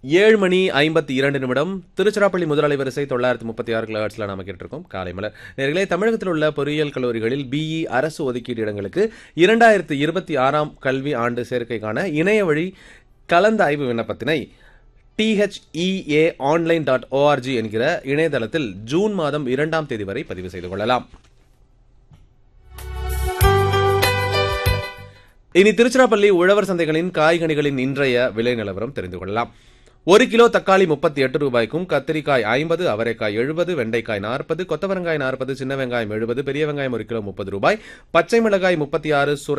ஏழு மணி ஐம்பத்தி இரண்டு நிமிடம் திருச்சிராப்பள்ளி முதலாளி வரிசை தொள்ளாயிரத்தி முப்பத்தி ஆறு கிலோஹர்ட்ஸில் நாம கேட்டிருக்கோம் காலை மலர் நேர்களே தமிழகத்தில் உள்ள பொறியியல் கல்லூரிகளில் பிஇ அரசு ஒதுக்கீடு இடங்களுக்கு இரண்டாயிரத்தி இருபத்தி ஆறாம் கல்வி ஆண்டு சேர்க்கைக்கான இணைய வழி கலந்த ஆய்வு விண்ணப்பத்தினை டிஹெச்இஏ ஆன்லைன் டாட் ஓஆர்ஜி என்கிற இணையதளத்தில் ஜூன் மாதம் இரண்டாம் தேதி வரை பதிவு செய்து கொள்ளலாம் இனி திருச்சிராப்பள்ளி உழவர் சந்தைகளின் காய்கனிகளின் இன்றைய விலை நிலவரம் தெரிந்து கொள்ளலாம் ஒரு கிலோ தக்காளி முப்பத்தி எட்டு ரூபாய்க்கும் கத்திரிக்காய் ஐம்பது அவரைக்காய் எழுபது வெண்டைக்காய் நாற்பது கொத்தவரங்காய் நாற்பது சின்ன வெங்காயம் எழுபது பெரிய வெங்காயம் ஒரு கிலோ முப்பது ரூபாய் பச்சை மிளகாய் முப்பத்தி ஆறு